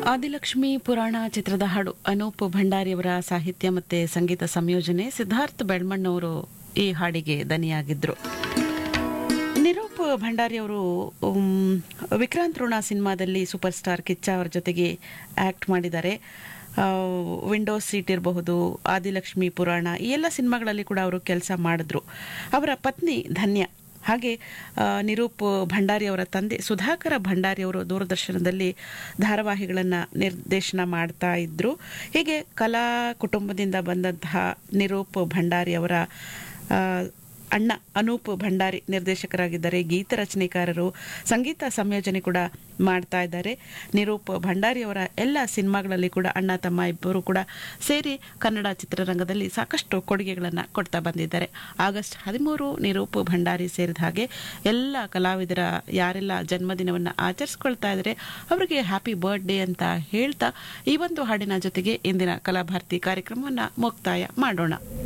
ಆದಿಲಕ್ಷ್ಮಿ ಪುರಾಣ ಚಿತ್ರದ ಹಾಡು ಅನೂಪ್ ಭಂಡಾರಿಯವರ ಸಾಹಿತ್ಯ ಮತ್ತೆ ಸಂಗೀತ ಸಂಯೋಜನೆ ಸಿದ್ಧಾರ್ಥ್ ಬೆಳ್ಮಣ್ಣವರು ಈ ಹಾಡಿಗೆ ದನಿಯಾಗಿದ್ರು ನಿರೂಪ್ ಭಂಡಾರಿ ಅವರು ಉಮ್, ವಿಕ್ರಾಂತ್ ಋಣ ಸಿನಿಮಾದಲ್ಲಿ ಸೂಪರ್ ಸ್ಟಾರ್ ಕಿಚ್ಚ ಅವರ ಜೊತೆಗೆ ಆಕ್ಟ್ ಮಾಡಿದ್ದಾರೆ ಆ, ವಿಂಡೋಸ್ ಸೀಟ್ ಇರಬಹುದು ಆದಿಲಕ್ಷ್ಮಿ ಪುರಾಣ ಈ ಎಲ್ಲ ಸಿನಿಮಾಗಳಲ್ಲಿ ಕೂಡ ಅವರು ಕೆಲಸ ಮಾಡಿದ್ರು ಅವರ ಪತ್ನಿ ಧನ್ಯ ಹಾಗೆ ಆ, ನಿರೂಪ್ ಭಂಡಾರಿ ಅವರ ತಂದೆ ಸುಧಾಕರ ಭಂಡಾರಿ ಅವರು ದೂರದರ್ಶನದಲ್ಲಿ ಧಾರಾವಾಹಿಗಳನ್ನು ನಿರ್ದೇಶನ ಮಾಡ್ತಾ ಇದ್ರು ಹೀಗೆ ಕಲಾ ಕುಟುಂಬದಿಂದ ಬಂದಂತಹ ನಿರೂಪ್ ಭಂಡಾರಿ ಅವರ ಆ, ಅಣ್ಣ ಅನೂಪ್ ಭಂಡಾರಿ ನಿರ್ದೇಶಕರಾಗಿದ್ದಾರೆ ಗೀತ ರಚನೆಕಾರರು ಸಂಗೀತ ಸಂಯೋಜನೆ ಕೂಡ ಮಾಡ್ತಾ ಇದ್ದಾರೆ ನಿರೂಪ್ ಭಂಡಾರಿ ಅವರ ಎಲ್ಲ ಸಿನಿಮಾಗಳಲ್ಲಿ ಕೂಡ ಅಣ್ಣ ತಮ್ಮ ಇಬ್ಬರು ಕೂಡ ಸೇರಿ ಕನ್ನಡ ಚಿತ್ರರಂಗದಲ್ಲಿ ಸಾಕಷ್ಟು ಕೊಡುಗೆಗಳನ್ನು ಕೊಡ್ತಾ ಬಂದಿದ್ದಾರೆ ಆಗಸ್ಟ್ ಹದಿಮೂರು ನಿರೂಪ್ ಭಂಡಾರಿ ಸೇರಿದ ಹಾಗೆ ಎಲ್ಲ ಕಲಾವಿದರ ಯಾರೆಲ್ಲ ಜನ್ಮದಿನವನ್ನು ಆಚರಿಸ್ಕೊಳ್ತಾ ಇದ್ದಾರೆ ಅವರಿಗೆ ಹ್ಯಾಪಿ ಬರ್ತ್ಡೇ ಅಂತ ಹೇಳ್ತಾ ಈ ಒಂದು ಹಾಡಿನ ಜೊತೆಗೆ ಇಂದಿನ ಕಲಾಭಾರತಿ ಕಾರ್ಯಕ್ರಮವನ್ನು ಮುಕ್ತಾಯ ಮಾಡೋಣ